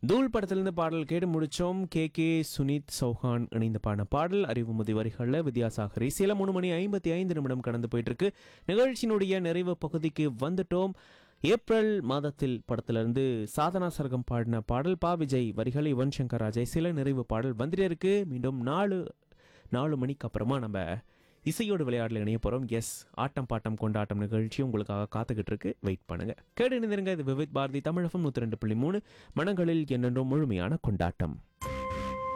தூள் படத்திலிருந்து பாடல் கேட்டு முடிச்சோம் கே கே சுனித் சௌஹான் இணைந்த பாடின பாடல் அறிவுமதி வரிகளில் வித்யாசாகரி சில மூணு மணி ஐம்பத்தி ஐந்து நிமிடம் கடந்து போயிட்டு இருக்கு நிகழ்ச்சியினுடைய நிறைவு பகுதிக்கு வந்துட்டோம் ஏப்ரல் மாதத்தில் படத்திலிருந்து சாதனா சர்க்கம் பாடின பாடல் பா விஜய் வரிகள் யுவன் சங்கர் ராஜை சில நிறைவு பாடல் வந்துட்டே இருக்கு மீண்டும் நாலு நாலு மணிக்கு அப்புறமா நம்ம இசையோடு விளையாடல இணைய போகிறோம் எஸ் ஆட்டம் பாட்டம் கொண்டாட்டம் நிகழ்ச்சி உங்களுக்காக காத்துக்கிட்டு இருக்கு வெயிட் பண்ணுங்க கேடு இணைந்திருங்க இது விவித் பாரதி தமிழகம் நூற்றி ரெண்டு புள்ளி மூணு மனங்களில் என்னென்றும் முழுமையான கொண்டாட்டம்